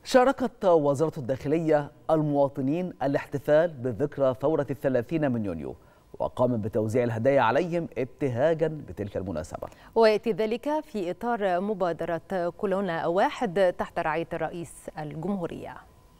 شاركت وزارة الداخلية المواطنين الاحتفال بذكرى ثورة الثلاثين من يونيو وقام بتوزيع الهدايا عليهم ابتهاجا بتلك المناسبة ويأتي ذلك في إطار مبادرة كلنا واحد تحت رعاية الرئيس الجمهورية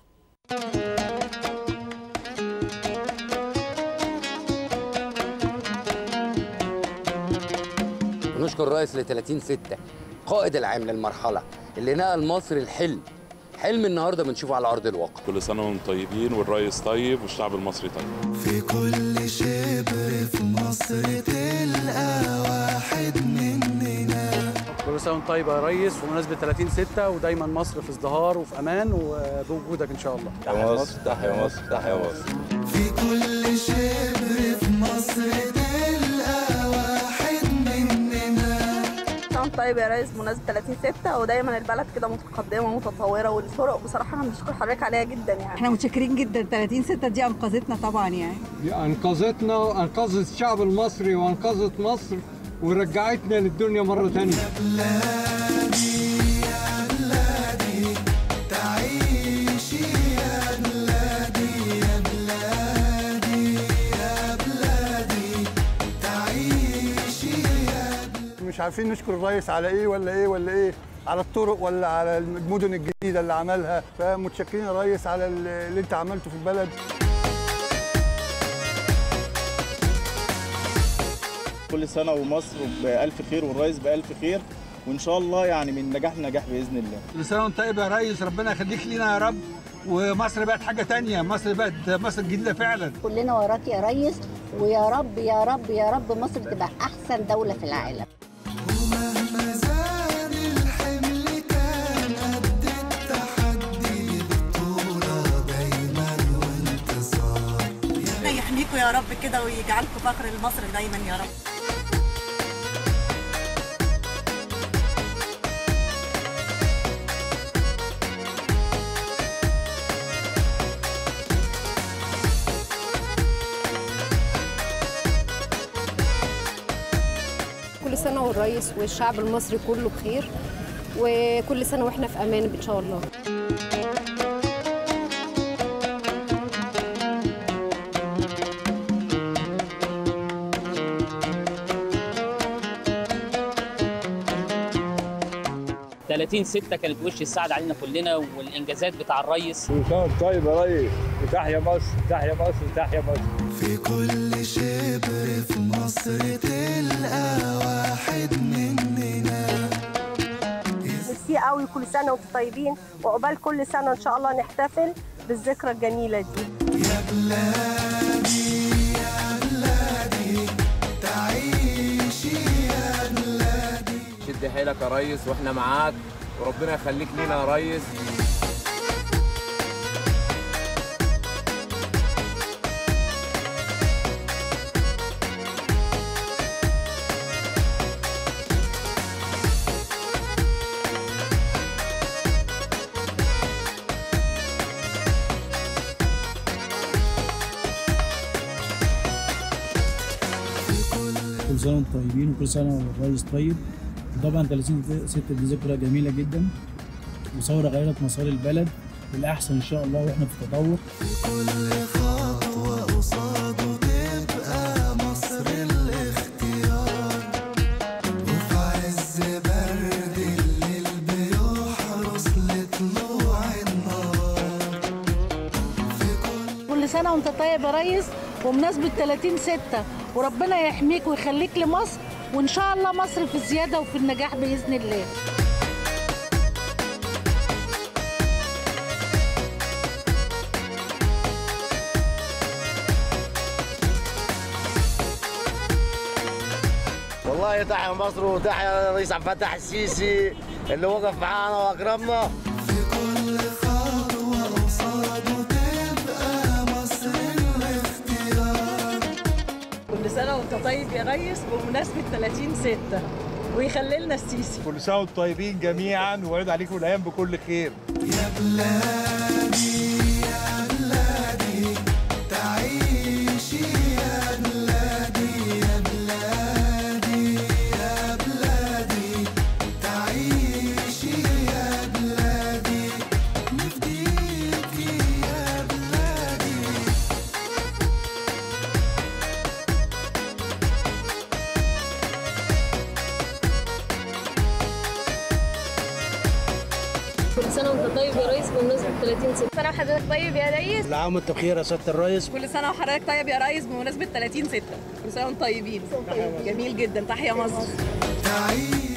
ونشكر الرئيس ل 30 6 قائد العام للمرحله اللي نقل مصر الحلم حلم النهارده بنشوفه على ارض الواقع كل سنه وانتم طيبين والرئيس طيب والشعب المصري طيب في كل شبر في مصر تلقى واحد مننا كل سنه وانت طيب يا ريس ومناسبه 30 6 ودايما مصر في ازدهار وفي امان وبوجودك ان شاء الله تحيا مصر تحيا مصر تحيا مصر في كل شبر في مصر تلقى واحد مننا سنة طيب يا ريس بمناسبة 30 6 ودايما البلد كده متقدمة ومتطورة والطرق بصراحة انا بشكر حضرتك عليها جدا يعني احنا متشكرين جدا 30 6 دي انقذتنا طبعا يعني دي انقذتنا وانقذت الشعب المصري وانقذت مصر ورجعتنا للدنيا مرة تانية يا بلادي يا بلادي تعيشي يا بلادي يا بلادي يا بلادي تعيشي يا مش عارفين نشكر الرئيس على ايه ولا ايه ولا ايه على الطرق ولا على المدن الجديده اللي عملها فمتشكرين يا ريس على اللي انت عملته في البلد كل سنه ومصر بألف خير والرئيس بألف خير وان شاء الله يعني من نجاح لنجاح باذن الله كل سنة وانت طيب يا ريس ربنا يخليك لينا يا رب ومصر بقت حاجة تانية مصر بقت مصر جديدة فعلا كلنا وراك يا ريس ويا رب يا رب يا رب مصر تبقى احسن دولة في العالم ومهما زاد الحمل كان قد التحدي بطولة دايما وانتصار ربنا يحميكم يا رب كده ويجعلكم فخر لمصر دايما يا رب كل سنة والرئيس والشعب المصري كله بخير وكل سنة واحنا في أمان إن شاء الله ثلاثين ستة كانت وش السعد علينا كلنا والإنجازات بتاع الريس كل سنة وانت طيب يا ريس وتحيا مصر تحيا مصر تحيا مصر في كل شبر في مصر تلقى واحد مننا ميرسي قوي كل سنه وانتم طيبين وعقبال كل سنه ان شاء الله نحتفل بالذكرى الجميله دي يا بلادي يا بلادي تعيشي يا بلادي شد حيلك يا ريس واحنا معاك وربنا يخليك لينا يا ريس كل سنه وانتم طيبين وكل سنه والرئيس طيب وطبعا 30 6 دي ذكرى جميله جدا وثوره غيرت مسار البلد للاحسن ان شاء الله واحنا في تطور كل خطوة قصاده تبقى مصر الاختيار وفي عز برد الليل بيحرس لطلوع النهار كل سنة وانت طيب يا ريس وبمناسبة 30 6 وربنا يحميك ويخليك لمصر وإن شاء الله مصر في الزيادة وفي النجاح بإذن الله والله تحيا مصر وتحيا الرئيس عبد الفتاح السيسي اللي وقف معانا واكرمنا في كل خطوة قصاده تبقى مصر الاختيار كل سنة وانت طيب يا ريس بمناسبة 30 6 ويخلي لنا السيسي كل سنة وانتم طيبين جميعا ويعود عليكم الأيام بكل خير يا بلادي يا بلادي تعيشي يا بلادي يا بلادي يا بلادي تعيشي يا بلادي سنه وانت طيب يا ريس بمناسبه 30 6 سنه وحضرتك طيب يا ريس كل عام وانت بخير يا سياده الريس كل سنه وحضرتك طيب يا ريس بمناسبه 30 6 كل سنه وانتم طيبين جميل جدا تحيا مصر تعيش